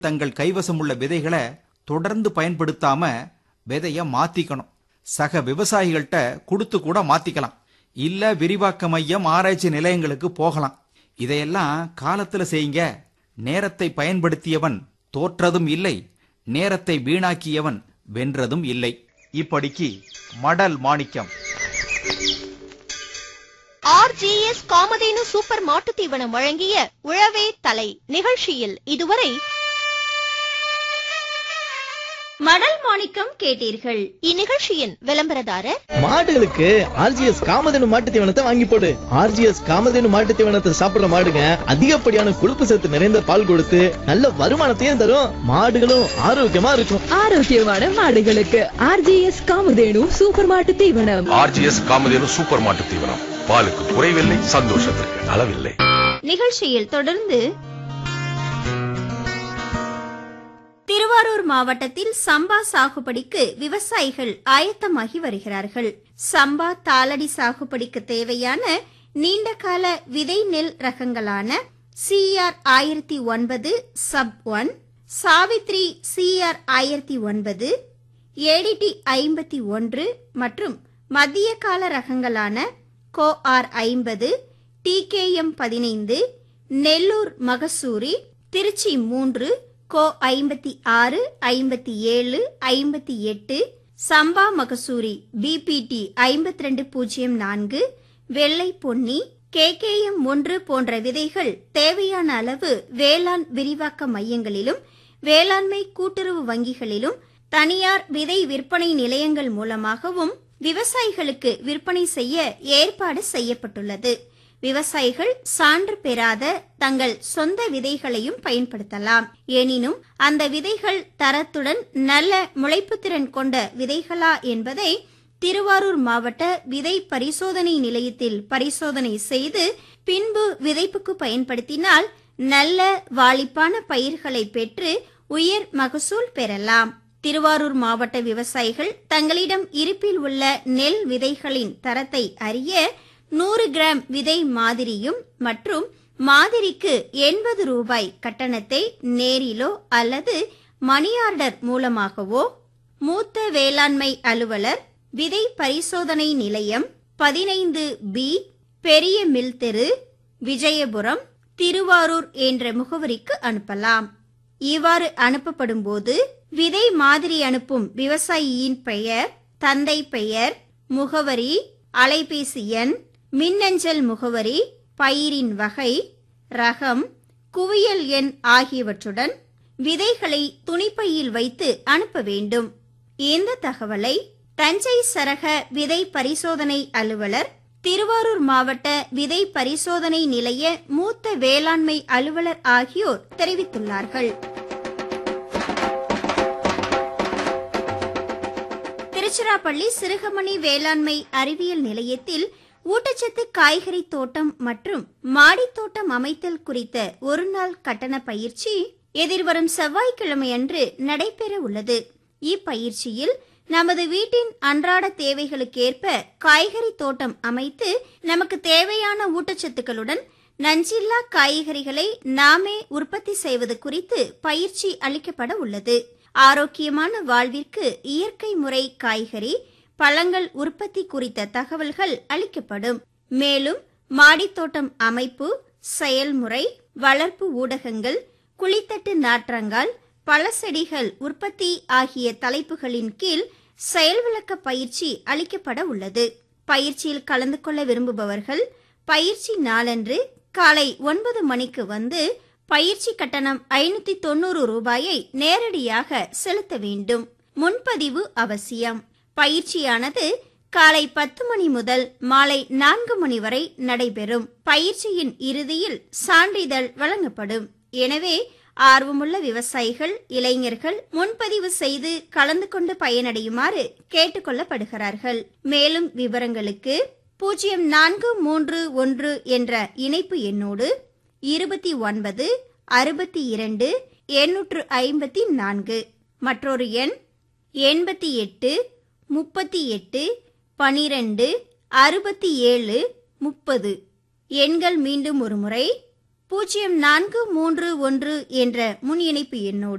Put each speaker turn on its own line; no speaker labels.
தங்கள் கைவசம் உள்ள விதைகளை தொடர்ந்து பயன்படுத்தாம விதைய மாத்திக்கணும் சக விவசாயிகள்கிட்ட கொடுத்து கூட மாத்திக்கலாம் இல்ல விரிவாக்க மையம் ஆராய்ச்சி நிலையங்களுக்கு போகலாம் இதையெல்லாம் காலத்துல செய்யுங்க நேரத்தை பயன்படுத்தியவன் தோற்றதும் இல்லை நேரத்தை வீணாக்கியவன் வென்றதும் இல்லை இப்படிக்கு மடல் மாணிக்கம்
ஆர்ஜிஎஸ் காமதேனு சூப்பர் மாட்டுத் தீவனம் வழங்கிய உழவே தலை நிகழ்ச்சியில் இதுவரை மடல் மாணிக்கம் கேட்டீர்கள் இந்நிகழ்ச்சியின் விளம்பரதாரர்
மாடுகளுக்கு ஆர்ஜிஎஸ் காமதேனு மாட்டு தீவனத்தை வாங்கி போடு ஆர்ஜிஎஸ் காமதேனு மாட்டு தீவனத்தை சாப்பிடுற மாடுங்க அதிகப்படியான கொழுப்பு சத்து நிறைந்த பால் கொடுத்து நல்ல வருமானத்தையும் தரும் மாடுகளும் ஆரோக்கியமா இருக்கும்
ஆரோக்கியமான மாடுகளுக்கு ஆர்ஜிஎஸ் காமதேனு சூப்பர் மாட்டு தீவனம்
ஆர்ஜிஎஸ் காமதேனு சூப்பர் மாட்டு தீவனம் பாலுக்கு குறைவில்லை சந்தோஷத்திற்கு அளவில்லை
நிகழ்ச்சியில் தொடர்ந்து திருவாரூர் மாவட்டத்தில் சம்பா சாகுபடிக்கு விவசாயிகள் ஆயத்தமாகி வருகிறார்கள் சம்பா தாளடி சாகுபடிக்கு தேவையான நீண்டகால விதை நெல் ரகங்களான சிஆர் ஆயிரத்தி ஒன்பது சப் ஒன் சாவித்ரி சிஆர் ஆயிரத்தி ஒன்பது ஏடிடி ஐம்பத்தி ஒன்று மற்றும் மத்திய கால ரகங்களான கோ ஆர் ஐம்பது டிகேஎம் பதினைந்து நெல்லூர் மகசூரி திருச்சி மூன்று கோ ஐம்பத்தி ஆறு ஐம்பத்தி ஏழு ஐம்பத்தி எட்டு சம்பா மகசூரி பிபிடி ஐம்பத்தி ரெண்டு பூஜ்ஜியம் நான்கு வெள்ளை பொன்னி கேகேஎம் ஒன்று போன்ற விதைகள் தேவையான அளவு வேளாண் விரிவாக்க மையங்களிலும் வேளாண்மை கூட்டுறவு வங்கிகளிலும் தனியார் விதை விற்பனை நிலையங்கள் மூலமாகவும் விவசாயிகளுக்கு விற்பனை செய்ய ஏற்பாடு செய்யப்பட்டுள்ளது விவசாயிகள் சான்று பெறாத தங்கள் சொந்த விதைகளையும் பயன்படுத்தலாம் எனினும் அந்த விதைகள் தரத்துடன் நல்ல முளைப்புத்திறன் கொண்ட விதைகளா என்பதை திருவாரூர் மாவட்ட விதை பரிசோதனை நிலையத்தில் பரிசோதனை செய்து பின்பு விதைப்புக்கு பயன்படுத்தினால் நல்ல வாளிப்பான பயிர்களை பெற்று உயர் மகசூல் பெறலாம் திருவாரூர் மாவட்ட விவசாயிகள் தங்களிடம் இருப்பில் உள்ள நெல் விதைகளின் தரத்தை அறிய நூறு கிராம் விதை மாதிரியும் மற்றும் மாதிரிக்கு எண்பது ரூபாய் கட்டணத்தை நேரிலோ அல்லது மணி ஆர்டர் மூலமாகவோ மூத்த வேளாண்மை அலுவலர் விதை பரிசோதனை நிலையம் பதினைந்து பி பெரிய மில் தெரு விஜயபுரம் திருவாரூர் என்ற முகவரிக்கு அனுப்பலாம் இவ்வாறு அனுப்பப்படும் போது விதை மாதிரி அனுப்பும் விவசாயியின் பெயர் தந்தை பெயர் முகவரி அலைபேசி எண் மின்னஞ்சல் முகவரி பயிரின் வகை ரகம் குவியல் எண் ஆகியவற்றுடன் விதைகளை துணிப்பையில் வைத்து அனுப்ப வேண்டும் இந்த தகவலை தஞ்சை சரக விதை பரிசோதனை அலுவலர் திருவாரூர் மாவட்ட விதை பரிசோதனை நிலைய மூத்த வேளாண்மை அலுவலர் ஆகியோர் தெரிவித்துள்ளார்கள் திருச்சிராப்பள்ளி சிறுகமணி வேளாண்மை அறிவியல் நிலையத்தில் ஊட்டச்சத்து காய்கறி தோட்டம் மற்றும் மாடித் தோட்டம் அமைத்தல் குறித்த ஒருநாள் கட்டண பயிற்சி எதிர்வரும் செவ்வாய்க்கிழமை அன்று நடைபெற உள்ளது இப்பயிற்சியில் நமது வீட்டின் அன்றாட தேவைகளுக்கேற்ப காய்கறி தோட்டம் அமைத்து நமக்கு தேவையான ஊட்டச்சத்துக்களுடன் நஞ்சில்லா காய்கறிகளை நாமே உற்பத்தி செய்வது குறித்து பயிற்சி அளிக்கப்பட உள்ளது ஆரோக்கியமான வாழ்விற்கு இயற்கை முறை காய்கறி பழங்கள் உற்பத்தி குறித்த தகவல்கள் அளிக்கப்படும் மேலும் மாடித்தோட்டம் அமைப்பு செயல்முறை வளர்ப்பு ஊடகங்கள் குளித்தட்டு நாற்றங்கால் பழச்செடிகள் உற்பத்தி ஆகிய தலைப்புகளின் கீழ் செயல் விளக்க பயிற்சி அளிக்கப்பட உள்ளது பயிற்சியில் கலந்து கொள்ள விரும்புபவர்கள் பயிற்சி நாளன்று காலை ஒன்பது மணிக்கு வந்து பயிற்சி கட்டணம் ஐநூத்தி தொண்ணூறு ரூபாயை நேரடியாக செலுத்த வேண்டும் முன்பதிவு அவசியம் பயிற்சியானது காலை பத்து மணி முதல் மாலை நான்கு மணி வரை நடைபெறும் பயிற்சியின் இறுதியில் சான்றிதழ் வழங்கப்படும் எனவே ஆர்வமுள்ள விவசாயிகள் இளைஞர்கள் முன்பதிவு செய்து கலந்து கொண்டு பயனடையுமாறு கேட்டுக்கொள்ளப்படுகிறார்கள் மேலும் விவரங்களுக்கு பூஜ்ஜியம் நான்கு மூன்று ஒன்று என்ற இணைப்பு எண்ணோடு இருபத்தி ஒன்பது அறுபத்தி இரண்டு எண்ணூற்று ஐம்பத்தி நான்கு மற்றொரு எண் எண்பத்தி எட்டு முப்பத்தி எட்டு பனிரெண்டு அறுபத்தி ஏழு முப்பது எண்கள் மீண்டும் ஒரு முறை
பூஜ்ஜியம் நான்கு மூன்று ஒன்று என்ற முன் இணைப்பு எண்ணோடு